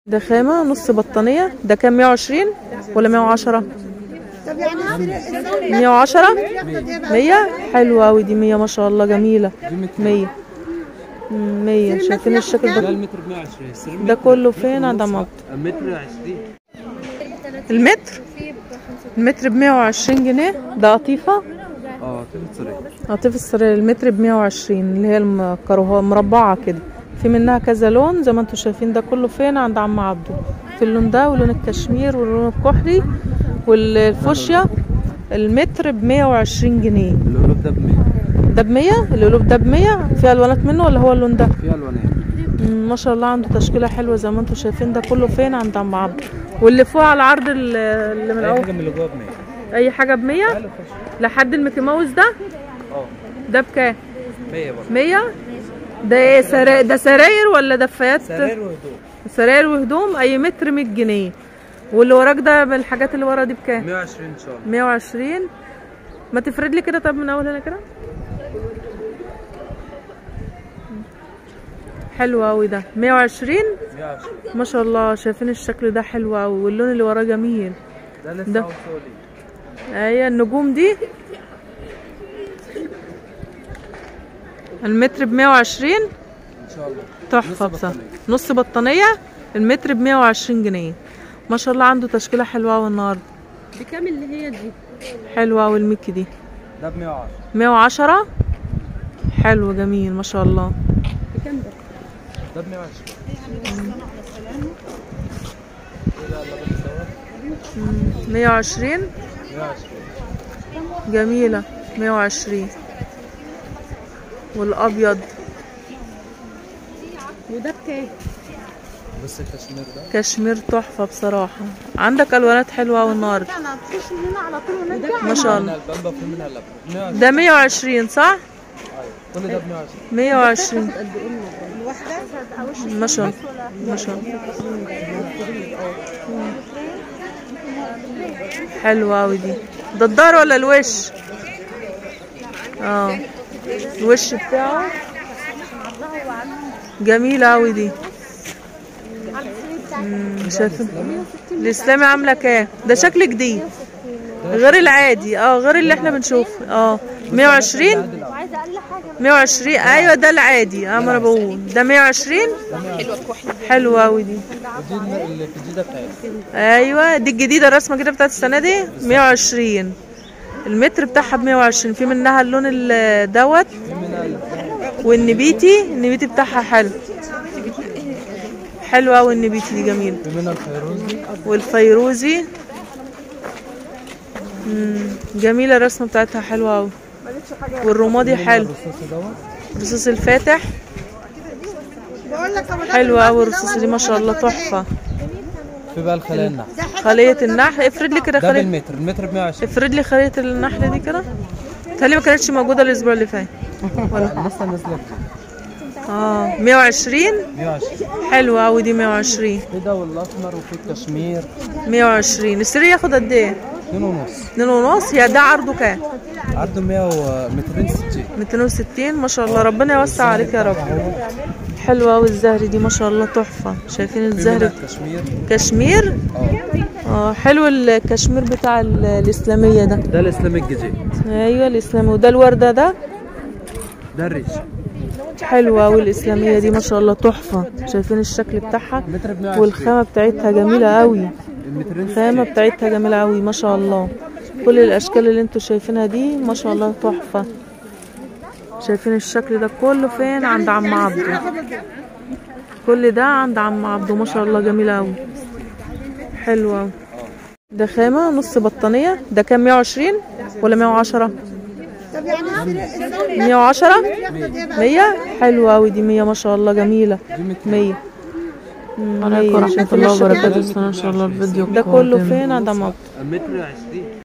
ده خامة نص بطانية ده كام 120 ولا 110 110 100 حلوة أوي دي 100 ما شاء الله جميلة 100 مم، 100 شايفين الشكل ده ده المتر ب 120 سر ده كله فين عند عم عبد المتر 20 المتر المتر ب 120 جنيه ده قطيفة اه تلت سريع قطيفة السرير المتر ب 120 اللي هي المكروهة مربعة كده في منها كذا لون زي ما انتم شايفين ده كله فين عند عم عبده في اللون ده ولون الكشمير واللون الكحلي والفوشيا المتر ب 120 جنيه القلوب ده ب 100 ده ب 100 القلوب ده ب 100 في الوانات منه ولا هو اللون ده فيها الوانين مم، ما شاء الله عنده تشكيله حلوه زي ما انتم شايفين ده كله فين عند عم عبده واللي فوق على العرض ال- اللي من اي اول حاجه من اللي جوه ب 100 اي حاجه ب 100 تعالوا خش لحد الميكي ماوس ده اه ده بكام 100 برضه 100 ده ايه سرا... ده سراير ولا دفايات سراير وهدوء سراير وهدوم اي متر 100 جنيه واللي وراك ده من الحاجات اللي ورا دي بكام 120 ان شاء الله 120 ما تفرد لي كده طب من اول هنا كده حلو قوي ده 120 120 ما شاء الله شايفين الشكل ده حلو قوي واللون اللي وراه جميل ده ده. لسه وصولي اهي النجوم دي المتر ب 120 ان شاء الله تحفه نص بصراحه بطانية. نص بطانيه المتر ب 120 جنيه ما شاء الله عنده تشكيله حلوه قوي النهارده بكام اللي هي دي حلوه قوي الميكي دي ده ب 110 110 حلو جميل ما شاء الله بكام ده ده ب 120 يلا يلا بنصور 120 120 جميلة 120 والأبيض وده بكام بص الكشمير ده كشمير تحفة بصراحة عندك ألوانات حلوة أوي النهاردة ما شاء الله البامبا في منها اللبن 120 ده 120 صح؟ كل ده ب 120 120 ما شاء الله ما شاء الله حلوة أوي دي ده الدار ولا الوش؟ اه الوش بتاعه جميلة أوي دي مم، شايفة الإسلامي عاملة كام؟ ده شكل جديد غير العادي اه غير اللي احنا بنشوفه اه 120 120 ايوه ده العادي اه ما انا بقول ده 120 حلوه قوي دي ودي اللي في الجيده بتاعتها ايوه دي الجديده الرسمه كده بتاعت السنه دي 120 المتر بتاعها ب 120 في منها اللون ال- دوت في منها اللي والنبيتي النبيتي بتاعها حلو حلوه قوي النبيتي دي جميله في منها الفيروزي والفيروزي مم، جميله الرسمه بتاعتها حلوه قوي والرمادي حلو الرصاصي دوت الرصاص الفاتح حلوة أوي الرصاص دي ما شاء الله تحفة في بقى الخلايا النحل خلية النحل افرد لي كده ده خلية بالمتر المتر ب 120 افرد لي خلية النحل دي كده تهيألي ما كانتش موجودة الأسبوع اللي فات لسه نازله جديد اه 120 120 حلوة أوي دي 120 في ده والاسمر وفي الكشمير 120 السري ياخد قد ايه؟ 2 ونص اتنين ونص يا ده عرضه كام؟ عرضه 100 و 260 260 ما شاء الله ربنا يوسع عليك يا رب حلوة أوي الزهر دي ما شاء الله تحفة شايفين في منها الزهر الكشمير كشمير اه اه حلو الكشمير بتاع ال- الإسلامية ده ده الاسلامي الجديد ايوه الاسلامي وده الوردة ده ده الريش حلوة أوي الإسلامية دي ما شاء الله تحفة شايفين الشكل بتاعها المتر ب 120 والخامة بتاعتها جميلة أوي المترين الخامة بتاعتها جميلة أوي ما شاء الله كل الأشكال اللي انتوا شايفينها دي ما شاء الله تحفة شايفين الشكل ده كله فين عند عم عبده كل ده عند عم عبده ما شاء الله جميلة أوي حلوة أوي ده خامة نص بطانية ده كام 120 ولا 110 110 100 حلوة أوي دي 100 ما شاء الله جميلة 100 عليكم ورحمة الله وبركاته ان شاء الله الفيديو ده كله فين عند عم عبده المتر 20